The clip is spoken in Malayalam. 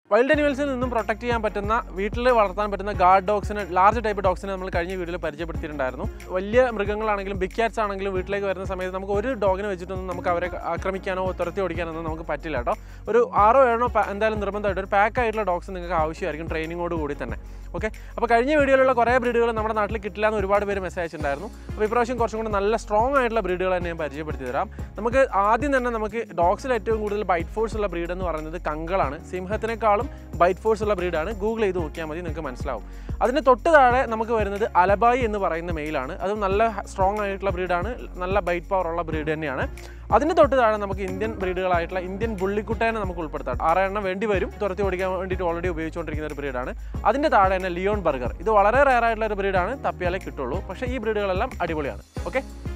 വൈൽഡ് അനിമൽസിൽ നിന്നും പ്രൊട്ടക്ട് ചെയ്യാൻ പറ്റുന്ന വീട്ടിൽ വളർത്താൻ പറ്റുന്ന ഗാർഡ് ഡോഗ്സിന് ലാർജ് ടൈപ്പ് ഡോഗ്സിനെ നമ്മൾ കഴിഞ്ഞ വീഡിയോയിൽ പരിചയപ്പെടുത്തിയിട്ടുണ്ടായിരുന്നു വലിയ മൃഗങ്ങളാണെങ്കിലും ബിഗ് ക്യാറ്റ്സ് ആണെങ്കിലും വീട്ടിലേക്ക് വരുന്ന സമയത്ത് നമുക്ക് ഒരു ഡോഗിനെ വെച്ചിട്ടൊന്നും നമുക്ക് അവരെ ആക്രമിക്കാനോ തുരത്തി ഓടിക്കാനോ ഒന്നും നമുക്ക് പറ്റില്ല കേട്ടോ ഒരു ആറോ ഏഴോ പാ- എന്തായാലും നിർബന്ധമായിട്ട് ഒരു പാക്ക് ആയിട്ടുള്ള ഡോഗ്സ് നിങ്ങൾക്ക് ആവശ്യമായിരിക്കും ട്രെയിനിങ്ങോട് കൂടി തന്നെ ഓക്കെ അപ്പോൾ കഴിഞ്ഞ വീഡിയോയിലുള്ള കുറേ ബ്രീഡുകൾ നമ്മുടെ നാട്ടിൽ കിട്ടില്ല എന്ന് ഒരുപാട് പേര് മെസ്സേജ് അയച്ചിട്ടുണ്ടായിരുന്നു അപ്പോൾ ഇപ്രാവശ്യം കുറച്ചും കൂടി നല്ല സ്ട്രോങ് ആയിട്ടുള്ള ബ്രീഡുകൾ തന്നെ ഞാൻ പരിചയപ്പെടുത്തി തരാം നമുക്ക് ആദ്യം തന്നെ നമുക്ക് ഡോഗ്സിൽ ഏറ്റവും കൂടുതൽ ബൈറ്റ് ഫോഴ്സ് ഉള്ള ബ്രീഡ് എന്ന് പറയുന്നത് കങ്കളാണ് സിംഹത്തിനേക്കാളും ബൈറ്റ് ഫോഴ്സ് ഉള്ള ബ്രീഡാണ് ഗൂഗിൾ ചെയ്ത് നോക്കിയാൽ മതി നിങ്ങൾക്ക് മനസ്സിലാവും അതിന് തൊട്ട് താഴെ നമുക്ക് വരുന്നത് അലബായി എന്ന് പറയുന്ന മെയിലാണ് അതും നല്ല സ്ട്രോങ് ആയിട്ടുള്ള ബ്രീഡാണ് നല്ല ബൈറ്റ് പവർ ഉള്ള ബ്രീഡ് തന്നെയാണ് അതിന് തൊട്ട് താഴെ നമുക്ക് ഇന്ത്യൻ ബ്രീഡുകളായിട്ടുള്ള ഇന്ത്യൻ ബുള്ളിക്കുട്ടേനെ നമുക്ക് ഉൾപ്പെടുത്താം ആറെണ്ണം വേണ്ടി വരും തുരത്തി ഓടിക്കാൻ വേണ്ടിയിട്ട് ഓൾറെഡി ഉപയോഗിച്ചുകൊണ്ടിരിക്കുന്ന ഒരു ബ്രീഡാണ് അതിൻ്റെ താഴെ തന്നെ ലിയോൺ ബർഗർ ഇത് വളരെ റയർ ആയിട്ടുള്ള ഒരു ബ്രീഡാണ് തപ്പിയാലേ കിട്ടുള്ളൂ പക്ഷേ ഈ ബ്രീഡുകളെല്ലാം അടിപൊളിയാണ് ഓക്കെ